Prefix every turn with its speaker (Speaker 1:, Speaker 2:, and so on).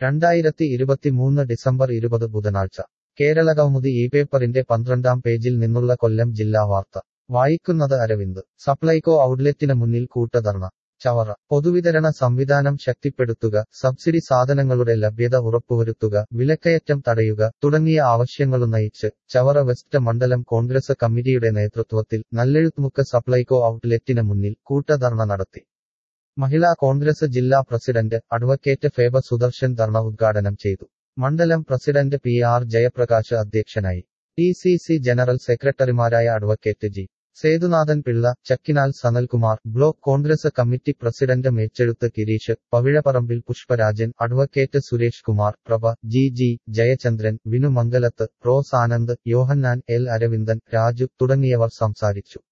Speaker 1: രണ്ടായിരത്തി ഇരുപത്തിമൂന്ന് ഡിസംബർ ഇരുപത് ബുധനാഴ്ച കേരളകൗമുദി ഈ പേപ്പറിന്റെ പന്ത്രണ്ടാം പേജിൽ നിന്നുള്ള കൊല്ലം ജില്ലാ വാർത്ത വായിക്കുന്നത് അരവിന്ദ് സപ്ലൈകോ ഔട്ട്ലെറ്റിന് മുന്നിൽ കൂട്ടധർണ ചവറ പൊതുവിതരണ സംവിധാനം ശക്തിപ്പെടുത്തുക സബ്സിഡി സാധനങ്ങളുടെ ലഭ്യത ഉറപ്പുവരുത്തുക വിലക്കയറ്റം തടയുക തുടങ്ങിയ ആവശ്യങ്ങളുന്നയിച്ച് ചവറ വെസ്റ്റ് മണ്ഡലം കോൺഗ്രസ് കമ്മിറ്റിയുടെ നേതൃത്വത്തിൽ നല്ലെഴുത്തുമുക്ക് സപ്ലൈകോ ഔട്ട്ലെറ്റിന് മുന്നിൽ കൂട്ടധർണ നടത്തി മഹിളാ കോൺഗ്രസ് ജില്ലാ പ്രസിഡന്റ് അഡ്വക്കേറ്റ് ഫേബ സുദർശൻ ധർണ ഉദ്ഘാടനം ചെയ്തു മണ്ഡലം പ്രസിഡന്റ് പി ആർ ജയപ്രകാശ് അധ്യക്ഷനായി ടി സി സി ജനറൽ സെക്രട്ടറിമാരായ advocate G Sethunathan Pillai Chakkinal Sanalkumar block congress committee president Mechezhuth Girish Pavizhaparambil Pushparajan advocate Suresh Kumar Prabha G G Jayachandran Vinu Mangalath Rose Anand Yohannan L Aravindan Raju തുടങ്ങിയവർ സംസാരിച്ചു